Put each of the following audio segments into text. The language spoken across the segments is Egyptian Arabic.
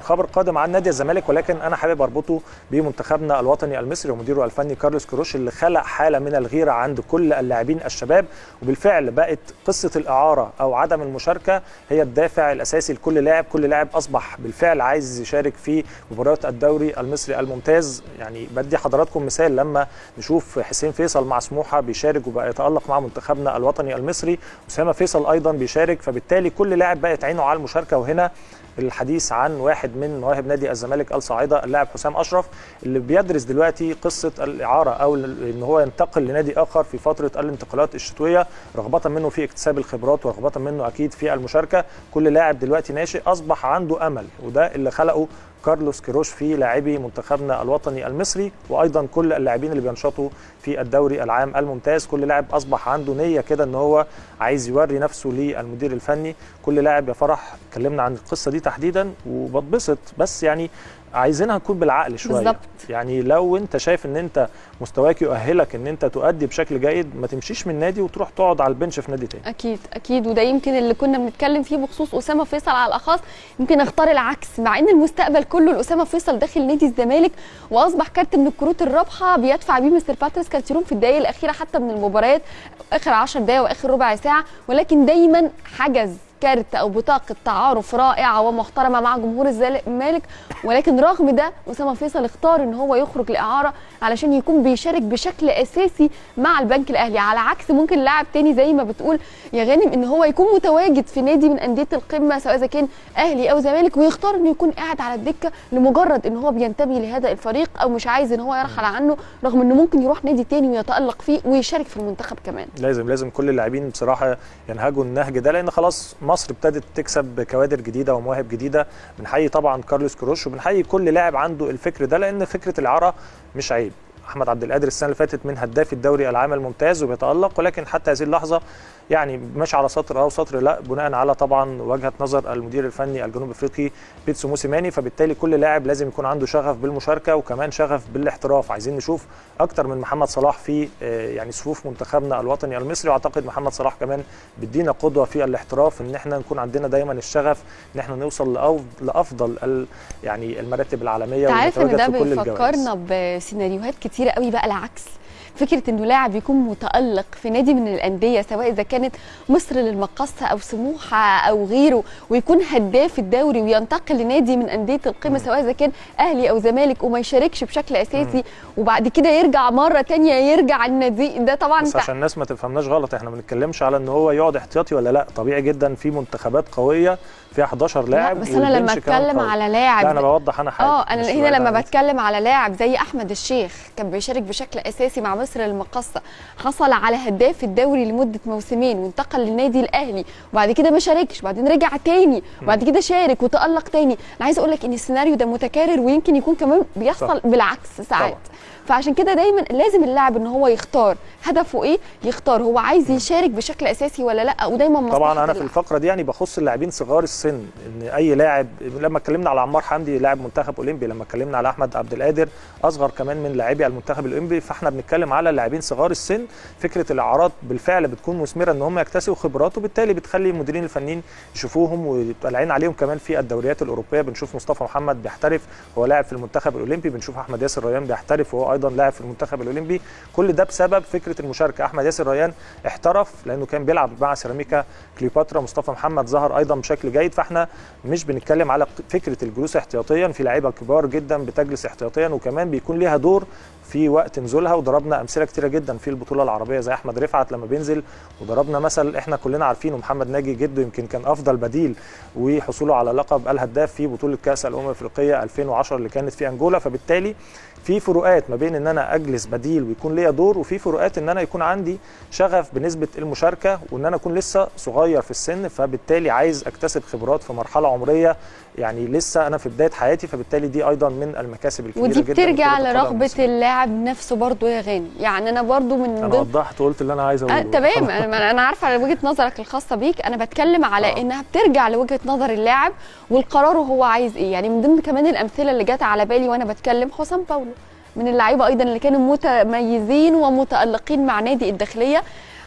خبر قادم عن نادي الزمالك ولكن انا حابب اربطه بمنتخبنا الوطني المصري ومديره الفني كارلوس كروش اللي خلق حاله من الغيره عند كل اللاعبين الشباب وبالفعل بقت قصه الاعاره او عدم المشاركه هي الدافع الاساسي لكل لاعب كل لاعب اصبح بالفعل عايز يشارك في مباريات الدوري المصري الممتاز يعني بدي حضراتكم مثال لما نشوف حسين فيصل مع سموحه بيشارك وبقى يتالق مع منتخبنا الوطني المصري اسامه فيصل ايضا بيشارك فبالتالي كل لاعب بقت عينه على المشاركه وهنا الحديث عن واحد من مواهب نادي الزمالك الصاعده اللاعب حسام اشرف اللي بيدرس دلوقتي قصه الاعاره او ان هو ينتقل لنادي اخر في فتره الانتقالات الشتويه رغبه منه في اكتساب الخبرات ورغبه منه اكيد في المشاركه كل لاعب دلوقتي ناشئ اصبح عنده امل وده اللي خلقه كارلوس كيروش في لاعبي منتخبنا الوطني المصري وايضا كل اللاعبين اللي بينشطوا في الدوري العام الممتاز كل لاعب اصبح عنده نيه كده ان هو عايز يوري نفسه للمدير الفني كل لاعب يا فرح اتكلمنا عن القصه دي تحديدا وبتبسط بس يعني عايزينها تكون بالعقل شويه بالظبط. يعني لو انت شايف ان انت مستواك يؤهلك ان انت تؤدي بشكل جيد ما تمشيش من نادي وتروح تقعد على البنش في نادي تاني اكيد اكيد وده يمكن اللي كنا بنتكلم فيه بخصوص اسامه فيصل على الاخص يمكن اختار العكس مع ان المستقبل كله لاسامه فيصل داخل نادي الزمالك واصبح كارت من الكروت الرابحه بيدفع بيه مستر باتريس كالتيرون في الدقائق الاخيره حتى من المباريات اخر 10 دقائق واخر ربع ساعه ولكن دايما حجز كارت او بطاقه تعارف رائعه ومحترمه مع جمهور الزمالك ولكن رغم ده اسامه فيصل اختار ان هو يخرج لاعاره علشان يكون بيشارك بشكل اساسي مع البنك الاهلي على عكس ممكن لاعب تاني زي ما بتقول يا غانم ان هو يكون متواجد في نادي من انديه القمه سواء اذا كان اهلي او زمالك ويختار انه يكون قاعد على الدكه لمجرد ان هو بينتمي لهذا الفريق او مش عايز ان هو يرحل عنه رغم انه ممكن يروح نادي تاني ويتالق فيه ويشارك في المنتخب كمان لازم لازم كل اللاعبين بصراحه ينهجوا النهج ده لان خلاص مصر ابتدت تكسب كوادر جديده ومواهب جديده بنحيي طبعا كارلوس كروش وبنحيي كل لاعب عنده الفكر ده لان فكره الاعاره مش عيب احمد عبد القادر السنه اللي فاتت من هداف الدوري العام الممتاز وبيتالق ولكن حتى هذه اللحظه يعني مش على سطر او سطر لا بناء على طبعا وجهه نظر المدير الفني الجنوب افريقي بيتسو موسيماني فبالتالي كل لاعب لازم يكون عنده شغف بالمشاركه وكمان شغف بالاحتراف عايزين نشوف اكتر من محمد صلاح في آه، يعني صفوف منتخبنا الوطني المصري واعتقد محمد صلاح كمان بيدينا قدوه في الاحتراف ان احنا نكون عندنا دايما الشغف ان احنا نوصل لأف- لافضل ال- يعني المراتب العالميه انت عارف ان ونتواجد ده في كل الجوائز بيفكرنا بسيناريوهات كتيره قوي بقى العكس فكره انه لاعب يكون متالق في نادي من الانديه سواء اذا كانت مصر للمقاصه او سموحه او غيره ويكون هداف الدوري وينتقل لنادي من انديه القمه سواء اذا كان اهلي او زمالك وما يشاركش بشكل اساسي وبعد كده يرجع مره تانية يرجع النادي ده طبعا بس انت عشان الناس ما تفهمناش غلط احنا ما بنتكلمش على ان هو يقعد احتياطي ولا لا طبيعي جدا في منتخبات قويه فيها 11 لا لاعب بس انا لما والبنش كمان اتكلم قوي. على لاعب لا انا بوضح انا حاجه اه انا مش هنا بعيد لما عن دي. بتكلم على لاعب زي احمد الشيخ كان بيشارك بشكل اساسي مع مصر المقاصه حصل على هداف الدوري لمده موسمين وانتقل للنادي الاهلي وبعد كده ما شاركش وبعدين رجع تاني وبعد كده شارك وتالق تاني انا عايزه اقول لك ان السيناريو ده متكرر ويمكن يكون كمان بيحصل صح. بالعكس ساعات طبعا. فعشان كده دايما لازم اللاعب ان هو يختار هدفه ايه يختار هو عايز يشارك بشكل اساسي ولا لا ودايما مصلحة طبعا انا في اللاعب. الفقره دي يعني بخص اللاعبين صغار السن ان اي لاعب لما اتكلمنا على عمار حمدي لاعب منتخب اولمبي لما اتكلمنا على احمد عبد القادر اصغر كمان من لاعبي المنتخب الاولمبي فاحنا بنتكلم على لاعبين صغار السن فكره الاعارات بالفعل بتكون مثمره ان هم يكتسبوا خبرات وبالتالي بتخلي المديرين الفنيين يشوفوهم ويبقى العين عليهم كمان في الدوريات الاوروبيه بنشوف مصطفى محمد بيحترف هو لاعب في المنتخب الاولمبي بنشوف احمد ياسر ريان بيحترف وهو ايضا لاعب في المنتخب الاولمبي كل ده بسبب فكره المشاركه احمد ياسر ريان احترف لانه كان بيلعب مع سيراميكا كليوباترا مصطفى محمد ظهر ايضا بشكل جيد فاحنا مش بنتكلم على فكره الجلوس احتياطيا في لعيبه كبار جدا بتجلس احتياطيا وكمان بيكون ليها دور في وقت نزولها وضربنا امثله كتيره جدا في البطوله العربيه زي احمد رفعت لما بينزل وضربنا مثل احنا كلنا عارفينه محمد ناجي جده يمكن كان افضل بديل وحصوله على لقب الهداف في بطوله كاس الامم الافريقيه 2010 اللي كانت في انجولا فبالتالي في فروقات ما بين ان انا اجلس بديل ويكون ليا دور وفي فروقات ان انا يكون عندي شغف بنسبه المشاركه وان انا اكون لسه صغير في السن فبالتالي عايز اكتسب خبرات في مرحله عمريه يعني لسه انا في بدايه حياتي فبالتالي دي ايضا من المكاسب الكبيره ودي جدا بترجع لكرة القدم لرغبه المصرية. اللاعب نفسه برضه يا غاني يعني انا برضه من انا ضمن وضحت وقلت اللي انا عايز اقوله آه تمام انا انا عارفه على وجهه نظرك الخاصه بيك انا بتكلم على آه. انها بترجع لوجهه نظر اللاعب والقرار هو عايز ايه يعني من ضمن كمان الامثله اللي جت على بالي وانا بتكلم حسام باولو من اللعيبه ايضا اللي كانوا متميزين ومتالقين مع نادي الداخليه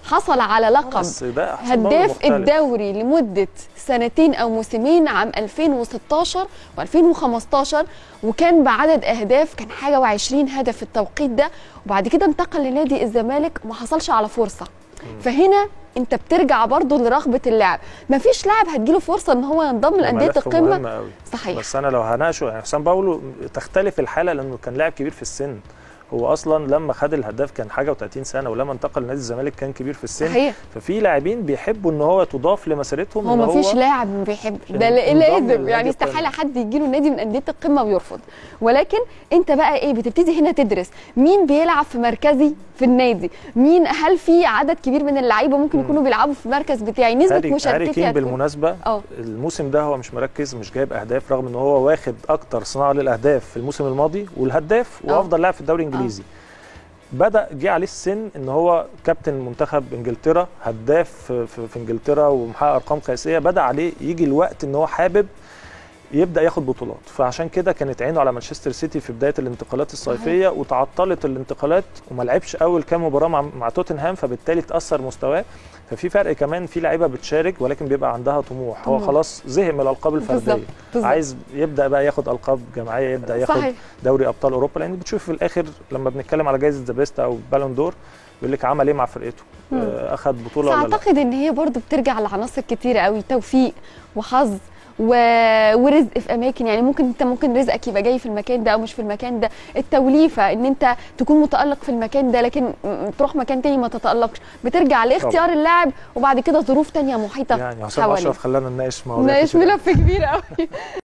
حصل على لقب بس ده حسام باولو هداف مختلف. الدوري لمدة سنتين أو موسمين عام 2016 و2015 وكان بعدد أهداف كان حاجة و20 هدف في التوقيت ده وبعد كده انتقل لنادي الزمالك ما حصلش على فرصة فهنا انت بترجع برضه لرغبة اللاعب مفيش لاعب هتجيله فرصة ان هو ينضم لأندية ملف القمة مهم قوي. صحيح بس انا لو هناقشه يعني حسام باولو تختلف الحاله لانه كان لاعب كبير في السن هو اصلا لما خد الهداف كان حاجه و30 سنه ولما انتقل لنادي الزمالك كان كبير في السن صحيح ففي لاعبين بيحبوا ان هو تضاف لمسيرتهم هو إن مفيش لاعب ما بيحب ده لا- انضم لازم لنادي يعني القمة. استحاله حد يجي له نادي من انديه القمه ويرفض ولكن انت بقى ايه بتبتدي هنا تدرس مين بيلعب في مركزي في النادي مين هل في عدد كبير من اللعيبه ممكن يكونوا بيلعبوا في المركز بتاعي نسبه هاري, هاري مشاركتي كين هتكون بالمناسبه اه الموسم ده هو مش مركز مش جايب اهداف رغم ان هو واخد اكتر صناعه للاهداف في الموسم الماضي والهداف آه. وافضل لاعب في الدوري الانجليزي بدا جه عليه السن ان هو كابتن منتخب انجلترا هداف في, في, في انجلترا ومحقق ارقام قياسيه بدا عليه يجي الوقت ان هو حابب يبدا ياخد بطولات فعشان كده كانت عينه على مانشستر سيتي في بدايه الانتقالات الصيفيه وتعطلت الانتقالات وما لعبش اول كام مباراه مع, مع توتنهام فبالتالي اتاثر مستواه ففي فرق كمان في لعيبه بتشارك ولكن بيبقى عندها طموح هو طموح. خلاص زهق من الالقاب بالظبط الفرديه بالظبط. عايز يبدا بقى ياخد القاب جماعيه يبدا ياخد صحيح دوري ابطال اوروبا لان بتشوف في الاخر لما بنتكلم على جائزه ذا بيست او بالون دور بيقول لك عمل ايه مع فرقته مم. آه، اخد بطوله ولا لا اعتقد ان هي برضو بترجع لعناصر كتيره قوي توفيق وحظ و... ورزق في اماكن يعني ممكن انت ممكن رزقك يبقى جاي في المكان ده او مش في المكان ده التوليفه ان انت تكون متالق في المكان ده لكن م- تروح مكان تاني ما تتالقش بترجع لاختيار اللاعب وبعد كده ظروف تانية محيطه يعني حسام حواليه اشرف خلانا نناقش مواضيع ناقش كتير. ملف كبير قوي